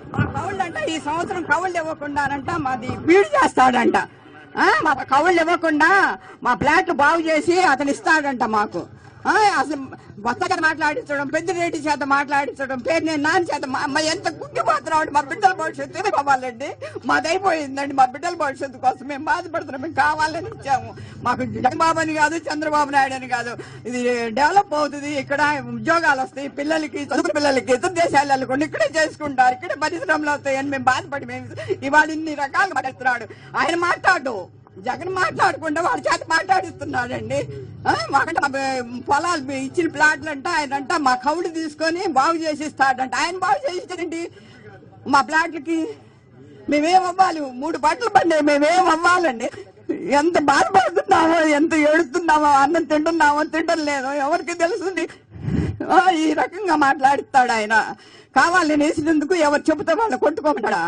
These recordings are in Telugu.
మా కౌళ్ళు అంట ఈ సంవత్సరం కౌళ్ళు ఇవ్వకుండానంట మాది బీడు చేస్తాడంట ఆ, మా కౌళ్ళు ఇవ్వకుండా మా ఫ్లాట్లు బాగు చేసి అతను ఇస్తాడంట మాకు ఆ, అసలు కొత్త చేత మాట్లాడించడం పెద్దిరెడ్డి చేత మాట్లాడించడం పేరు నేను నాన్న చేత మా అమ్మ ఎంత గుంగిపోతున్నాడు మా బిడ్డల భవిష్యత్తు ఇది కావాలండి మాది అయిపోయిందండి మా బిడ్డల భవిష్యత్తు కోసం మేము బాధపడుతున్నాం మేము కావాలని ఇచ్చాము మాకు జగన్బాబు అని కాదు చంద్రబాబు నాయుడు అని కాదు ఇది డెవలప్ అవుతుంది ఇక్కడ ఉద్యోగాలు వస్తాయి పిల్లలకి చదువు పిల్లలకి ఇతర దేశాలు వెళ్ళకుండా ఇక్కడే చేసుకుంటారు ఇక్కడే పరిశ్రమలు వస్తాయని మేము బాధపడి మేము ఇవాళ ఇన్ని రకాలుగా మాట్లాడుతున్నాడు ఆయన మాట్లాడు జగన్ మాట్లాడకుండా వాళ్ళ చేత మాట్లాడిస్తున్నాడండి ఆ, మాకంటే మా బే- పొలాలు బే- ఇచ్చిన ప్లాట్లు అంట ఆయన అంట మా కౌలు తీసుకొని బాగు చేసి ఇస్తాడంట ఆయన బాగు చేసి ఇచ్చాడండి మా ప్లాట్లకి మేమేం అవ్వాలి మూడు బట్టలు పండే మేమేం అవ్వాలండి ఎంత బాధపడుతున్నామో ఎంత ఏడుస్తున్నామో అన్నం తింటున్నామో తింటం లేదు ఎవరికి తెలుస్తుంది ఆ, ఈ రకంగా మాట్లాడిస్తాడు ఆయన కావాలని వేసినందుకు ఎవరు చెబుతా వాళ్ళు కొట్టుకోమంటాడా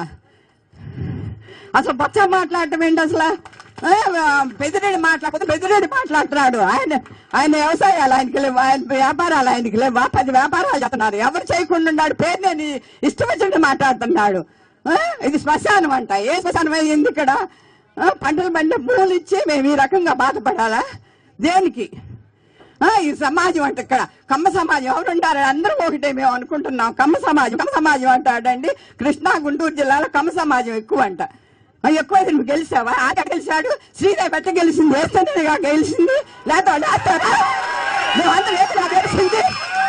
అసలు బచ్చ మాట్లాడటం ఏంటి అసలు ఆ, పెద్దిరెడ్డి మాట్లాడకపోతే పెద్దిరెడ్డి మాట్లాడుతున్నాడు ఆయన ఆయన వ్యవసాయాలు ఆయనకి లేవు ఆయన వ్యాపారాలు ఆయనకి లేవు పది వ్యాపారాలు చేస్తున్నారు ఎవరు చేయకుండా ఉన్నాడు పేరు నేను ఇష్టం వచ్చినట్టు మాట్లాడుతున్నాడు ఆ, ఇది శ్మశానం అంట ఏ శ్మశానం అయింది ఇక్కడ ఆ, పంటలు పండే భూములు ఇచ్చి మేము ఈ రకంగా బాధపడాలా దేనికి ఆ, ఈ సమాజం అంటే ఇక్కడ కమ్మ సమాజం ఎవరు ఉంటారు అందరూ ఒకటే మేము అనుకుంటున్నాం కమ్మ సమాజం కమ్మ సమాజం అంటాడండి కృష్ణా గుంటూరు జిల్లాలో కమ్మ సమాజం ఎక్కువ అంట ఆ, ఎక్కువ అయితే నువ్వు గెలిచావా ఆట గెలిచాడు శ్రీదేవి ఎట్ట గెలిచింది వేస్తేనేగా గెలిచింది లేకపోతే వాళ్ళు ఆడతారా మేమందరం ఎట్లా గెలిచింది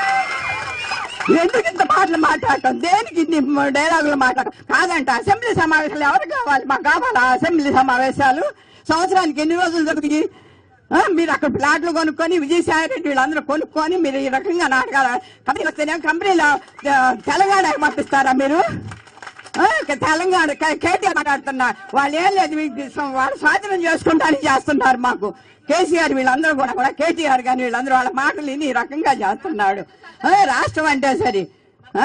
ఎందుకు ఇంత మాటలు మాట్లాడటం దేనికి ఇన్ని డైలాగులు మాట్లాడటం కాదంట అసెంబ్లీ సమావేశాలు ఎవరు కావాలి మాకు కావాలా అసెంబ్లీ సమావేశాలు సంవత్సరానికి ఎన్ని రోజులు జరుగుతాయి ఆ, మీరు అక్కడ ప్లాట్లు కొనుక్కొని విజయసాయి రెడ్డి వీళ్ళందరూ కొనుక్కొని మీరు ఈ రకంగా నాటకాలు కంపెనీలు వస్తేనే కంపెనీలో ఆ, తెలంగాణ పంపిస్తారా మీరు ఆ, తెలంగాణ కే- కేటీఆర్ మాట్లాడుతున్నా వాళ్ళు ఏం లేదు వీళ్ళు స- వాళ్ళు స్వాధీనం చేసుకుంటారని చేస్తున్నారు మాకు కేసీఆర్ వీళ్ళందరూ కూడా కూడా కేటీఆర్ కానీ వీళ్ళందరూ వాళ్ళ మాటలు విని ఈ రకంగా చేస్తున్నాడు ఆ, రాష్ట్రం అంటే సరి ఆ?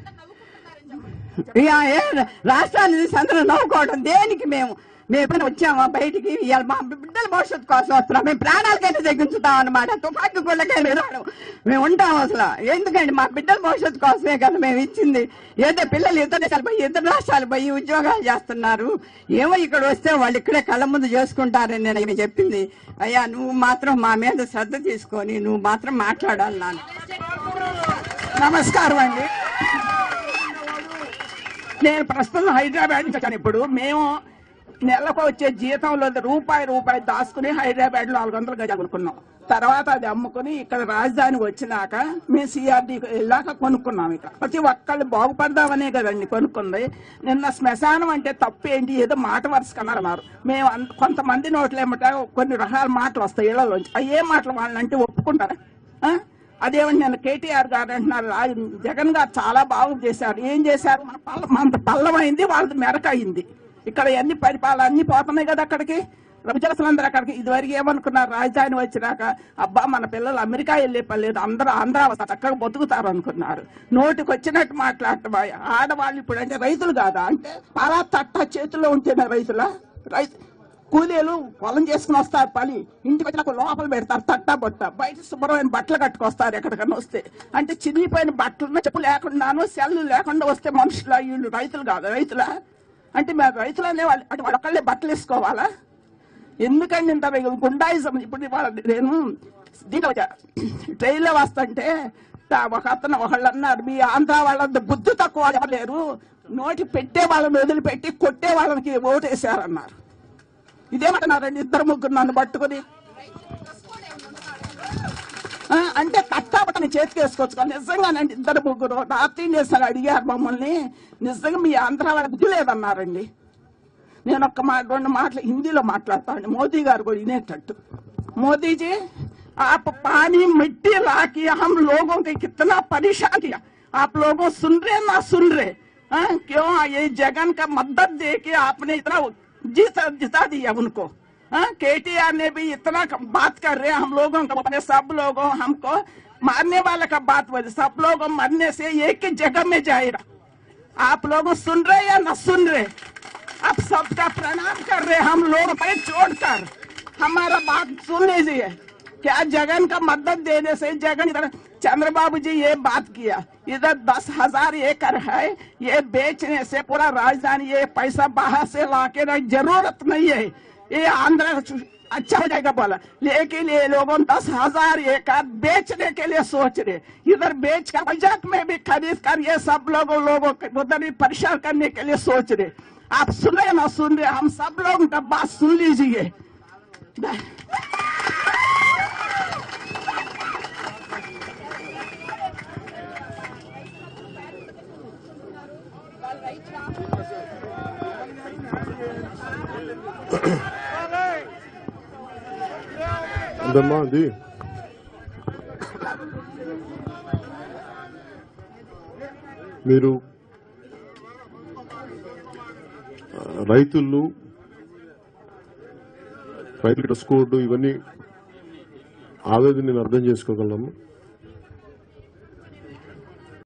ఇక ఏ రాష్ట్రాన్ని చూసి అందరూ నవ్వుకోవడం దేనికి మేము మేము ఎప్పుడైనా వచ్చామా బయటికి ఇవాళ మా బిడ్డల భవిష్యత్తు కోసం వస్తున్నాం మేము ప్రాణాలకైతే తెగించుతాం అనమాట తుపాకీ గుళ్ళకైనా రాడు మేము ఉంటాం అసలు ఎందుకండి మా బిడ్డల భవిష్యత్తు కోసమే కదా మేము ఇచ్చింది ఏదో పిల్లలు ఇతర దేశాలు పోయి ఇతర రాష్ట్రాలు పోయి ఉద్యోగాలు చేస్తున్నారు ఏమో ఇక్కడ వస్తే వాళ్ళు ఇక్కడే కళ్ళ ముందు చేసుకుంటారని నేను ఆయన చెప్పింది అయ్యా నువ్వు మాత్రం మా మీద శ్రద్ధ తీసుకొని నువ్వు మాత్రం మాట్లాడాలి నాన్న నమస్కారం అండి నేను ప్రస్తుతం హైదరాబాద్ నుంచి వచ్చాను ఇప్పుడు మేము నెలకు వచ్చే జీతంలో రూపాయి రూపాయి దాచుకుని హైదరాబాద్ లో నాలుగు వందల గజాలు కొనుక్కున్నాం తర్వాత అది అమ్ముకుని ఇక్కడ రాజధాని వచ్చినాక మేము సిఆర్డి వెళ్ళాక కొనుక్కున్నాం ఇక ప్రతి ఒక్కళ్ళు బాగుపడదామనే కదండి కొనుక్కుంది నిన్న శ్మశానం అంటే తప్పు ఏంటి ఏదో మాట వరుస అన్నారు మేము అంత- కొంతమంది నోట్లు ఏమంటే కొన్ని రకాల మాటలు వస్తాయి ఇళ్లలోంచి అవి ఏ మాటలు వాళ్ళంటే ఒప్పుకుంటారా ఆ? అదేమంటే నేను కేటీఆర్ గారు అంటున్నారు ఆ జగన్ గారు చాలా బాగు చేశారు ఏం చేశారు మన పల్ల మన పల్లమైంది వాళ్ళది మెరక అయింది ఇక్కడ అన్ని పరిపాలన అన్ని పోతున్నాయి కదా అక్కడికి ప్రజలందరూ అక్కడికి ఇదివరకు ఏమనుకున్నారు రాజధాని వచ్చినాక అబ్బా మన పిల్లలు అమెరికా వెళ్ళే పని లేదు అందరూ ఆంధ్ర వస్తారు, చక్కగా బతుకుతారు అనుకున్నారు నోటికి వచ్చినట్టు మాట్లాడటం ఆడవాళ్ళు ఇప్పుడు అంటే రైతులు కాదా అంటే పరా తట్ట చేతిలో ఉంటేనే రైతుల రైతు కూలీలు పొలం చేసుకుని వస్తారు పని ఇంటికి వచ్చినాక లోపల పెడతారు తట్టా బొట్ట బయట శుభ్రమైన బట్టలు కట్టుకొస్తారు ఎక్కడికన్నా వస్తే అంటే చిరిగిపోయిన బట్టలు చెప్పు లేకుండాను సెల్లు లేకుండా వస్తే మనుషుల వీళ్ళు రైతులు కాదు రైతుల అంటే మేము రైతులు అనే వాళ్ళు అంటే వాళ్ళొక్కళ్ళే బట్టలు వేసుకోవాలా ఎందుకండి ఇంత గుండాయిజం ఇప్పుడు ఇవాళ నేను దీంట్లో వచ్చా ట్రైన్లో వస్తుంటే తా- ఒక అతను ఒకళ్ళు అన్నారు మీ ఆంధ్ర వాళ్ళంత బుద్ధి తక్కువ వాళ్ళు ఎవరు లేరు నోటి పెట్టే వాళ్ళని వదిలిపెట్టి కొట్టే వాళ్ళకి ఓటేశారన్నారు ఇదేమంటున్నారండి ఇద్దరు ముగ్గురు నన్ను పట్టుకుని ఆ, అంటే కట్టాపట్టని చేతికి వేసుకోవచ్చు కానీ నిజంగానండి ఇద్దరు ముగ్గురు నార్త్ ఇండియన్స్ అని అడిగారు మమ్మల్ని నిజంగా మీ ఆంధ్ర వాళ్ళకి బుద్ధి లేదన్నారండి నేను ఒక్క మాట రెండు మాటలు హిందీలో మాట్లాడతాను మోదీ గారు కూడా వినేటట్టు మోదీ जी आप पानी मिट्टी ला के हम लोगों के कितना परेशान किया आप लोगों सुन रहे ना सुन रहे हाँ? क्यों ये जगन का मदद दे के आपने इतना जीत जिता दिया उनको केटीआर ने भी इतना क- बात कर रहे हैं हम लोगों को अपने सब लोगों हमको मारने वाले का बात बोले सब लोग मरने से एक ही जगह में जाएगा आप लोग सुन रहे या न सुन रहे आप सबका प्रणाम कर रहे हम लोग पे छोड़कर हमारा बात सुन लीजिए क्या जगन का मदद देने से जगन इधर चंद्रबाबू जी ये बात किया इधर दस हजार एकड़ है ये बेचने से पूरा राजधानी ये पैसा बाहर से लाके ना जरूरत नहीं है ये आंध्र अच्छा हो जाएगा बोला लेकिन ये लोगों दस हजार एकड़ बेचने के लिए सोच रहे इधर बेच कर बजट में भी खरीद कर ये सब लोगों लोगों को उधर भी परेशान करने के लिए सोच रहे आप सुन रहे ना सुन रहे हम सब लोगों का बात सुन लीजिए ఉందమ్మా అది మీరు ఆ, రైతులు రైతుల డ్రెస్ కోడ్ ఇవన్నీ ఆవేదన నేను అర్థం చేసుకోగలము